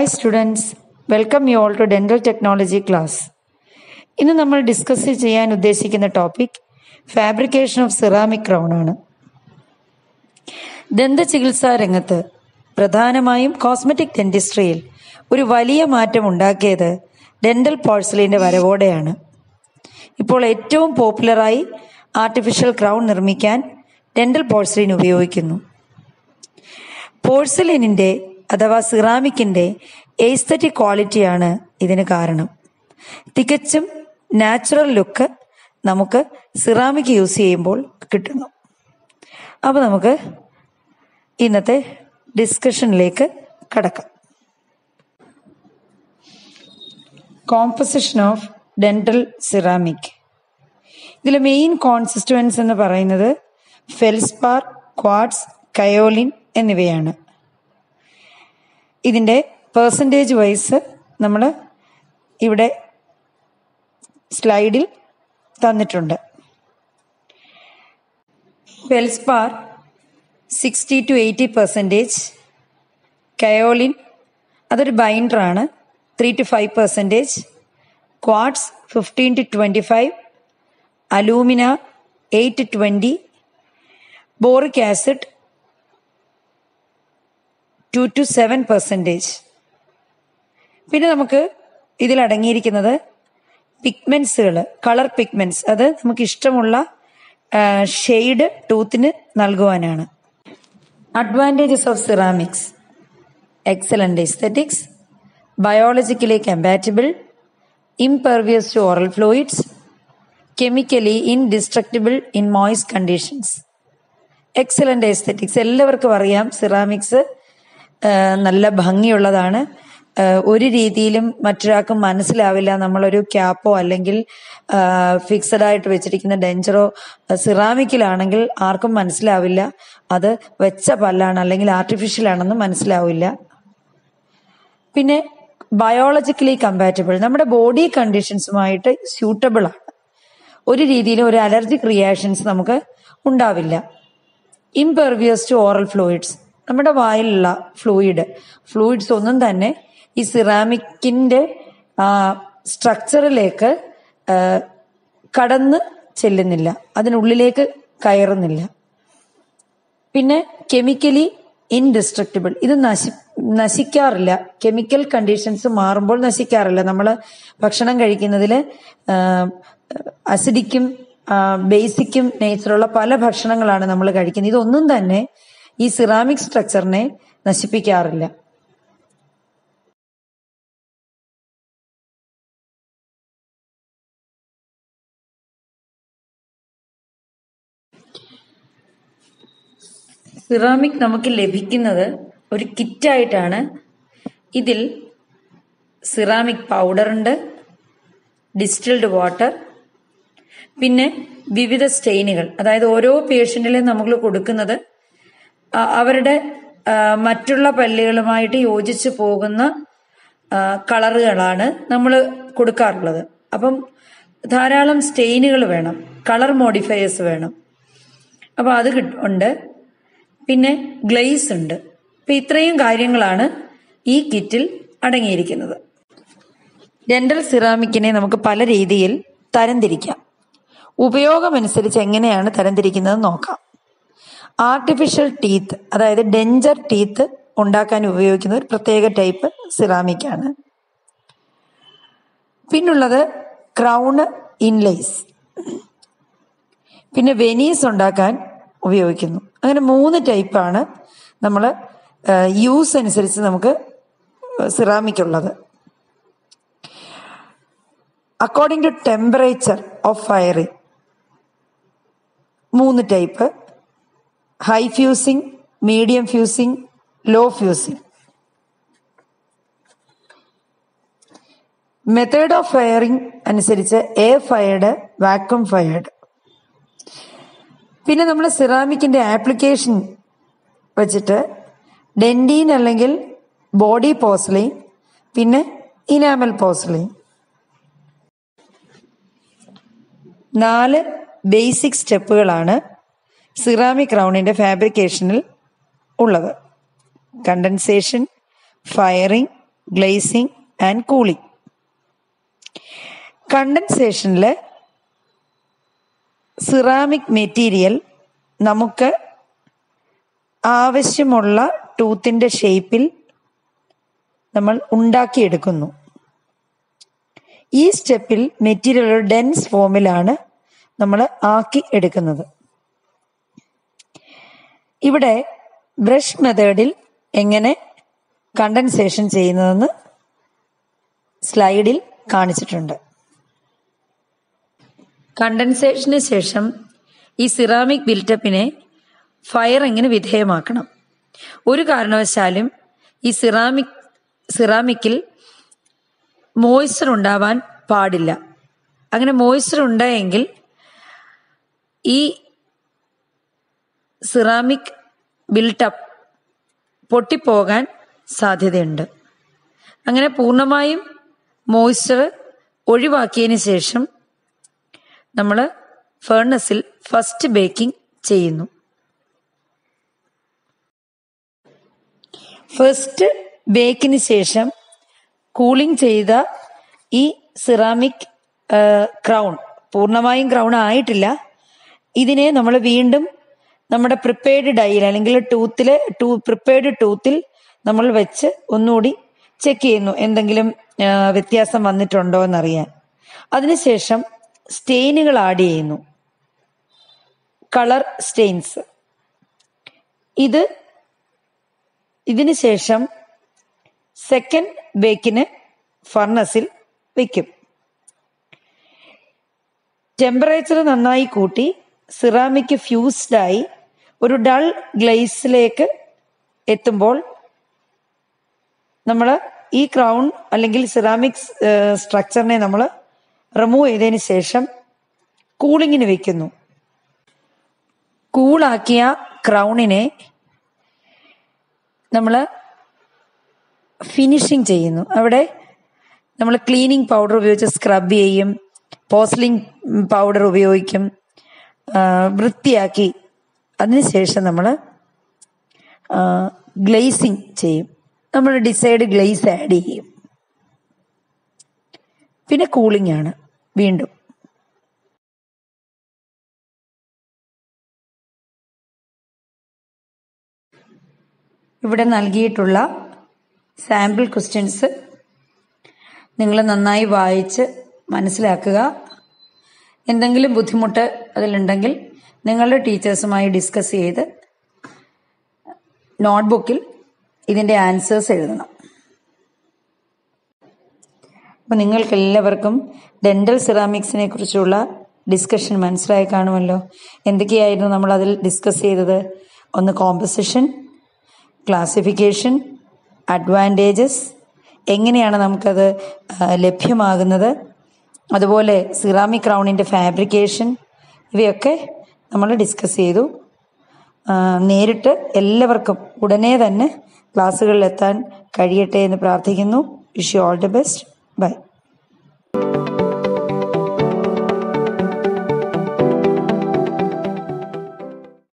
Hi students welcome you all to dental technology class ഇന്ന് നമ്മൾ discuss ചെയ്യാൻ ഉദ്ദേശിക്കുന്ന topic fabrication of ceramic crown ആണ് ദന്ത ചികിത്സാ രംഗത്ത് പ്രധാനമായും കോസ്മെറ്റിക് ഡെന്റിസ്ട്രിയിൽ ഒരു വലിയ മാറ്റം ഉണ്ടാക്കിയത് ഡെന്റൽ പോഴ്സലിന്റെ വരവോടെയാണ് ഇപ്പോൾ ഏറ്റവും പോപ്പുലറായി ആർട്ടിഫിഷ്യൽ ക്രൗൺ നിർമ്മിക്കാൻ ഡെന്റൽ പോഴ്സലിൻ ഉപയോഗിക്കുന്നു പോഴ്സലിനിന്റെ അഥവാ സിറാമിക്കിന്റെ എയ്സ്തറ്റിക് ക്വാളിറ്റിയാണ് ഇതിന് കാരണം തികച്ചും നാച്ചുറൽ ലുക്ക് നമുക്ക് സിറാമിക് യൂസ് ചെയ്യുമ്പോൾ കിട്ടുന്നു അപ്പോൾ നമുക്ക് ഇന്നത്തെ ഡിസ്കഷനിലേക്ക് കടക്കാം കോമ്പസിഷൻ ഓഫ് ഡെന്റൽ സിറാമിക് ഇതിലെ മെയിൻ കോൺസിസ്റ്റുവൻസ് എന്ന് പറയുന്നത് ഫെൽസ്പാർ ക്വാഡ്സ് കയോലിൻ എന്നിവയാണ് ഇതിൻ്റെ പേഴ്സൻറ്റേജ് വൈസ് നമ്മൾ ഇവിടെ സ്ലൈഡിൽ തന്നിട്ടുണ്ട് feldspar sixty to eighty percentage kaolin അതൊരു ബൈൻഡറാണ് three to five percentage quartz fifteen to twenty five alumina eight to twenty boric acid two to seven percentage പിന്നെ നമുക്ക് ഇതിൽ അടങ്ങിയിരിക്കുന്നത് പിഗ്മെൻസുകൾ കളർ പിഗ്മെൻസ് അത് നമുക്ക് ഇഷ്ടമുള്ള ഷെയ്ഡ് ടൂത്തിന് നൽകുവാനാണ് advantages of ceramics excellent aesthetics biologically compatible impervious to oral fluids, chemically indestructible in moist conditions. Excellent aesthetics എല്ലാവർക്കും അറിയാം സിറാമിക്സ് നല്ല ഭംഗിയുള്ളതാണ് ഒരു രീതിയിലും മറ്റൊരാൾക്കും മനസ്സിലാവില്ല നമ്മളൊരു ക്യാപ്പോ അല്ലെങ്കിൽ ഫിക്സഡ് ആയിട്ട് വെച്ചിരിക്കുന്ന ഡെഞ്ചറോ സിറാമിക്കിലാണെങ്കിൽ ആർക്കും മനസ്സിലാവില്ല അത് വെച്ച പല്ലാണ് അല്ലെങ്കിൽ ആർട്ടിഫിഷ്യൽ ആണെന്ന് മനസ്സിലാവില്ല പിന്നെ ബയോളജിക്കലി കമ്പാറ്റബിൾ നമ്മുടെ ബോഡി കണ്ടീഷൻസുമായിട്ട് സ്യൂട്ടബിൾ ആണ് ഒരു രീതിയിലും ഒരു അലർജിക് റിയാക്ഷൻസ് നമുക്ക് ഉണ്ടാവില്ല ഇംപെർവിയസ് ടു ഓറൽ ഫ്ലൂയിഡ്സ് നമ്മുടെ വായിലുള്ള ഫ്ലൂയിഡ് ഫ്ലൂയിഡ്സ് ഒന്നും തന്നെ ഈ സിറാമിക്കിന്റെ സ്ട്രക്ചറിലേക്ക് കടന്ന് ചെല്ലുന്നില്ല അതിനുള്ളിലേക്ക് കയറുന്നില്ല പിന്നെ കെമിക്കലി ഇൻഡിസ്ട്രക്റ്റബിൾ ഇത് നശി നശിക്കാറില്ല കെമിക്കൽ കണ്ടീഷൻസ് മാറുമ്പോൾ നശിക്കാറില്ല നമ്മൾ ഭക്ഷണം കഴിക്കുന്നതിൽ അസിഡിക്കും ബേസിക്കും നേച്ചറുള്ള പല ഭക്ഷണങ്ങളാണ് നമ്മൾ കഴിക്കുന്നത് ഇതൊന്നും തന്നെ ഈ സിറാമിക് സ്ട്രക്ചറിനെ നശിപ്പിക്കാറില്ല സിറാമിക് നമുക്ക് ലഭിക്കുന്നത് ഒരു കിറ്റായിട്ടാണ് ഇതിൽ സിറാമിക് പൗഡർ ഉണ്ട് ഡിസ്റ്റിൽഡ് വാട്ടർ പിന്നെ വിവിധ സ്റ്റെയിനുകൾ അതായത് ഓരോ പേഷ്യന്റിലും നമ്മൾ കൊടുക്കുന്നത് അവരുടെ മറ്റുള്ള പല്ലുകളുമായിട്ട് യോജിച്ച് പോകുന്ന കളറുകളാണ് നമ്മൾ കൊടുക്കാറുള്ളത് അപ്പം ധാരാളം സ്റ്റെയിനുകൾ വേണം കളർ മോഡിഫയേഴ്സ് വേണം അപ്പോൾ അത് ഉണ്ട് പിന്നെ ഗ്ലേസ് ഉണ്ട് അപ്പം ഇത്രയും കാര്യങ്ങളാണ് ഈ കിറ്റിൽ അടങ്ങിയിരിക്കുന്നത് ഡെന്റൽ സിറാമിക്കിനെ നമുക്ക് പല രീതിയിൽ തരംതിരിക്കാം ഉപയോഗമനുസരിച്ച് എങ്ങനെയാണ് തരംതിരിക്കുന്നത് നോക്കാം ആർട്ടിഫിഷ്യൽ ടീത്ത് അതായത് ഡെഞ്ചർ ടീത്ത് ഉണ്ടാക്കാൻ ഉപയോഗിക്കുന്ന ഒരു പ്രത്യേക ടൈപ്പ് സിറാമിക് ആണ് പിന്നുള്ളത് ക്രൗണ് ഇൻലേസ് പിന്നെ വെനീസ് ഉണ്ടാക്കാൻ ഉപയോഗിക്കുന്നു അങ്ങനെ മൂന്ന് ടൈപ്പാണ് നമ്മൾ യൂസ് അനുസരിച്ച് നമുക്ക് സിറാമിക് ഉള്ളത് according to temperature of firing മൂന്ന് type high fusing medium fusing low fusing method of firing അനുസരിച്ച് എയർ ഫയർഡ് വാക്വം ഫയർഡ് പിന്നെ നമ്മൾ സിറാമിക്കിന്റെ ആപ്ലിക്കേഷൻ വെച്ചിട്ട് ഡെൻറ്റീൻ അല്ലെങ്കിൽ ബോഡി പോസ്ലൈൻ പിന്നെ ഇനാമൽ പോസ്ലൈൻ നാല് ബേസിക് സ്റ്റെപ്പുകളാണ് സിറാമിക് റൗണ്ടിന്റെ ഫാബ്രിക്കേഷനിൽ ഉള്ളത് condensation firing glazing and cooling കണ്ടൻസേഷനിൽ സിറാമിക് മെറ്റീരിയൽ നമുക്ക് ആവശ്യമുള്ള ടൂത്തിൻ്റെ ഷേപ്പിൽ നമ്മൾ ഉണ്ടാക്കിയെടുക്കുന്നു ഈ സ്റ്റെപ്പിൽ മെറ്റീരിയൽ ഒരു ഡെൻസ് ഫോമിലാണ് നമ്മൾ ആക്കി എടുക്കുന്നത് ഇവിടെ ബ്രഷ് മെത്തേഡിൽ എങ്ങനെ കണ്ടൻസേഷൻ ചെയ്യുന്നതെന്ന് സ്ലൈഡിൽ കാണിച്ചിട്ടുണ്ട് കണ്ടൻസേഷന് ശേഷം ഈ സിറാമിക് ബിൽറ്റപ്പിനെ ഫയറിങ്ങിന് വിധേയമാക്കണം ഒരു കാരണവശാലും ഈ സിറാമിക് സിറാമിക്കിൽ മോയ്സ്ചർ ഉണ്ടാവാൻ പാടില്ല അങ്ങനെ മോയ്സ്ചർ ഉണ്ടായെങ്കിൽ ഈ സിറാമിക് ബിൽട്ടപ്പ് പൊട്ടിപ്പോകാൻ സാധ്യതയുണ്ട് അങ്ങനെ പൂർണ്ണമായും മോയ്സ്ചർ ഒഴിവാക്കിയതിന് ശേഷം നമ്മൾ ഫേർണസിൽ ഫസ്റ്റ് ബേക്കിംഗ് ചെയ്യുന്നു ഫസ്റ്റ് ബേക്കിന് ശേഷം കൂളിംഗ് ചെയ്ത ഈ സിറാമിക് ക്രൗൺ പൂർണ്ണമായും ക്രൗൺ ആയിട്ടില്ല ഇതിനെ നമ്മൾ വീണ്ടും നമ്മുടെ പ്രിപ്പയർഡ് ഡൈയിൽ അല്ലെങ്കിൽ ടൂത്തിലെ ടൂ പ്രിപ്പയർഡ് ടൂത്തിൽ നമ്മൾ വെച്ച് ഒന്നുകൂടി ചെക്ക് ചെയ്യുന്നു എന്തെങ്കിലും ആ, വ്യത്യാസം വന്നിട്ടുണ്ടോ എന്നറിയാൻ അതിനുശേഷം സ്റ്റെയിനുകൾ ആഡ് ചെയ്യുന്നു കളർ സ്റ്റെയിൻസ് ഇത് ഇതിന് ശേഷം സെക്കൻഡ് ബേക്കിന് ഫർണസിൽ വെക്കും ടെമ്പറേച്ചർ നന്നായി കൂട്ടി സിറാമിക് ഫ്യൂസ്ഡായി ഒരു ഡൾ ഗ്ലേസിലേക്ക് എത്തുമ്പോൾ നമ്മൾ ഈ ക്രൗൺ അല്ലെങ്കിൽ സിറാമിക് സ്ട്രക്ചറിനെ നമ്മൾ റിമൂവ് ചെയ്തതിന് ശേഷം കൂളിങ്ങിന് വെക്കുന്നു കൂളാക്കിയ ക്രൗണിനെ നമ്മൾ ഫിനിഷിങ് ചെയ്യുന്നു അവിടെ നമ്മൾ ക്ലീനിങ് പൗഡർ ഉപയോഗിച്ച് സ്ക്രബ് ചെയ്യും പോസ്ലിംഗ് പൗഡർ ഉപയോഗിക്കും ആ, വൃത്തിയാക്കി അതിനുശേഷം നമ്മൾ ഗ്ലേസിങ് ചെയ്യും നമ്മൾ ഡിസൈഡ് ഗ്ലേസ് ആഡ് ചെയ്യും പിന്നെ കൂളിംഗ് ആണ് വീണ്ടും ഇവിടെ നൽകിയിട്ടുള്ള സാമ്പിൾ ക്വസ്റ്റ്യൻസ് നിങ്ങൾ നന്നായി വായിച്ച് മനസ്സിലാക്കുക എന്തെങ്കിലും ബുദ്ധിമുട്ട് അതിലുണ്ടെങ്കിൽ നിങ്ങളുടെ ടീച്ചേഴ്സുമായി ഡിസ്കസ് ചെയ്ത് നോട്ട്ബുക്കിൽ ഇതിൻ്റെ ആൻസേഴ്സ് എഴുതണം അപ്പോൾ നിങ്ങൾക്ക് എല്ലാവർക്കും ഡെന്റൽ സിറാമിക്സിനെ കുറിച്ചുള്ള ഡിസ്കഷൻ മനസ്സിലായി കാണുമല്ലോ എന്തൊക്കെയായിരുന്നു നമ്മൾ അതിൽ ഡിസ്കസ് ചെയ്തത് ഒന്ന് കോമ്പസിഷൻ ക്ലാസിഫിക്കേഷൻ അഡ്വാൻറ്റേജസ് എങ്ങനെയാണ് നമുക്കത് ആ, ലഭ്യമാകുന്നത് അതുപോലെ സിറാമിക് ക്രൗണിൻ്റെ ഫാബ്രിക്കേഷൻ ഇവയൊക്കെ നമ്മൾ ഡിസ്കസ് ചെയ്തു ആ, നേരിട്ട് എല്ലാവർക്കും ഉടനെ തന്നെ ക്ലാസ്സുകളിലെത്താൻ കഴിയട്ടെ എന്ന് പ്രാർത്ഥിക്കുന്നു wish you all the best by